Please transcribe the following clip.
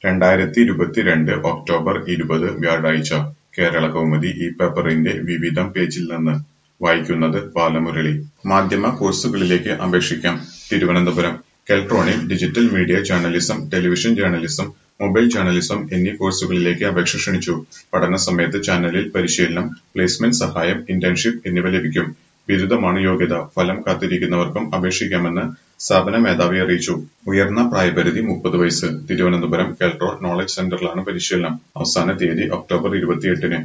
രണ്ടായിരത്തി ഇരുപത്തിരണ്ട് ഒക്ടോബർ ഇരുപത് വ്യാഴാഴ്ച കേരളകൗമുദി ഈ പേപ്പറിന്റെ വിവിധം പേജിൽ നിന്ന് വായിക്കുന്നത് ബാലമുരളി. മാധ്യമ കോഴ്സുകളിലേക്ക് അപേക്ഷിക്കാം തിരുവനന്തപുരം കെൽട്രോണിൽ digital media journalism, television journalism, mobile journalism എന്നീ കോഴ്സുകളിലേക്ക് അപേക്ഷ ക്ഷണിച്ചു. പഠന സമയത്ത് ചാനലിൽ പരിശീലനം, പ്ലേസ്മെന്റ് സഹായം, ഇന്റേൺഷിപ്പ് എന്നിവ ലഭിക്കും. ബിരുദമാണ് യോഗ്യത. ഫലം കാത്തിരിക്കുന്നവർക്കും അപേക്ഷിക്കാമെന്ന് സ്ഥാപന മേധാവി അറിയിച്ചു. ഉയർന്ന പ്രായപരിധി മുപ്പത് വയസ്സ്. തിരുവനന്തപുരം കെൽട്രോൺ നോളജ് സെന്ററിലാണ് പരിശീലനം. അവസാന തീയതി ഒക്ടോബർ ഇരുപത്തിയെട്ടിന്.